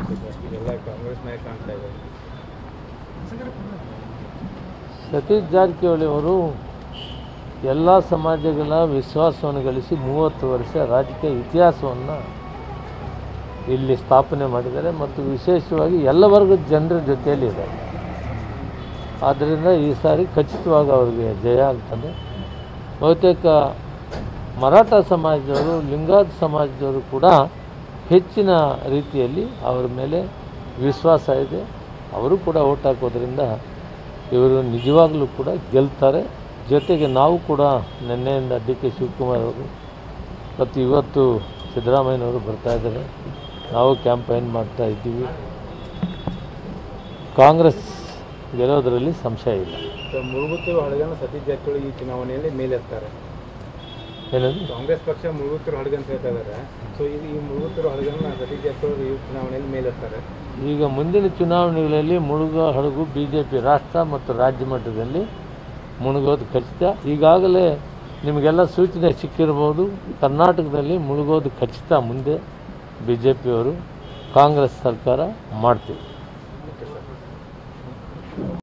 ಅನಿಸುತ್ತೆ ಇದೆಲ್ಲ ಕಾಂಗ್ರೆಸ್ ನಾಯಕ ಕಾಣ್ತಾ ಇದೆ ಸತೀಶ್ ಜಾರಕಿಹೊಳಿ ಅವರು ಎಲ್ಲ ಸಮಾಜಗಳ ವಿಶ್ವಾಸವನ್ನು ಗಳಿಸಿ ಮೂವತ್ತು ವರ್ಷ ರಾಜಕೀಯ ಇತಿಹಾಸವನ್ನು ಇಲ್ಲಿ ಸ್ಥಾಪನೆ ಮಾಡಿದ್ದಾರೆ ಮತ್ತು ವಿಶೇಷವಾಗಿ ಎಲ್ಲ ವರ್ಗದ ಜನರ ಜೊತೆಯಲ್ಲಿ ಇದ್ದಾರೆ ಆದ್ದರಿಂದ ಈ ಸಾರಿ ಖಚಿತವಾಗಿ ಅವರಿಗೆ ಜಯ ಆಗ್ತದೆ ಬಹುತೇಕ ಮರಾಠ ಸಮಾಜದವರು ಲಿಂಗಾಯತ ಸಮಾಜದವರು ಕೂಡ ಹೆಚ್ಚಿನ ರೀತಿಯಲ್ಲಿ ಅವರ ಮೇಲೆ ವಿಶ್ವಾಸ ಇದೆ ಅವರು ಕೂಡ ಓಟ್ ಹಾಕೋದ್ರಿಂದ ಇವರು ನಿಜವಾಗಲೂ ಕೂಡ ಗೆಲ್ತಾರೆ ಜೊತೆಗೆ ನಾವು ಕೂಡ ನಿನ್ನೆಯಿಂದ ಡಿ ಕೆ ಶಿವಕುಮಾರ್ ಅವರು ಮತ್ತು ಇವತ್ತು ಸಿದ್ದರಾಮಯ್ಯನವರು ಬರ್ತಾ ಇದ್ದಾರೆ ನಾವು ಕ್ಯಾಂಪೈನ್ ಮಾಡ್ತಾ ಇದ್ದೀವಿ ಕಾಂಗ್ರೆಸ್ ಗೆಲ್ಲೋದರಲ್ಲಿ ಸಂಶಯ ಇಲ್ಲ ಸೊ ಮುಳುಗುತ್ತಿರುವ ಹಳಗನ ಸತೀಶ್ ಜಾರಕಿಹೊಳಿ ಈ ಚುನಾವಣೆಯಲ್ಲಿ ಮೇಲೆತ್ತಾರೆ ಏನದು ಕಾಂಗ್ರೆಸ್ ಪಕ್ಷ ಮುಳುಗುತ್ತಿರೋ ಹಳಗ ಅಂತ ಹೇಳ್ತಾ ಇದ್ದಾರೆ ಸೊ ಇದು ಈ ಮುಳುಗುತ್ತಿರೋ ಹಳಗನ್ನ ಸತೀಶ್ ಜಾರಕಿಹೊಳಿ ಈ ಚುನಾವಣೆಯಲ್ಲಿ ಮೇಲೆತ್ತಾರೆ ಈಗ ಮುಂದಿನ ಚುನಾವಣೆಗಳಲ್ಲಿ ಮುಳುಗೋ ಹಡಗು ಬಿ ಜೆ ಪಿ ರಾಷ್ಟ್ರ ಮತ್ತು ರಾಜ್ಯ ಮಟ್ಟದಲ್ಲಿ ಮುಳುಗೋದು ಖಚಿತ ಈಗಾಗಲೇ ನಿಮಗೆಲ್ಲ ಸೂಚನೆ ಸಿಕ್ಕಿರ್ಬೋದು ಕರ್ನಾಟಕದಲ್ಲಿ ಮುಳುಗೋದು ಖಚಿತ ಮುಂದೆ ಬಿ ಜೆ ಪಿಯವರು ಕಾಂಗ್ರೆಸ್ ಸರ್ಕಾರ ಮಾಡ್ತೀವಿ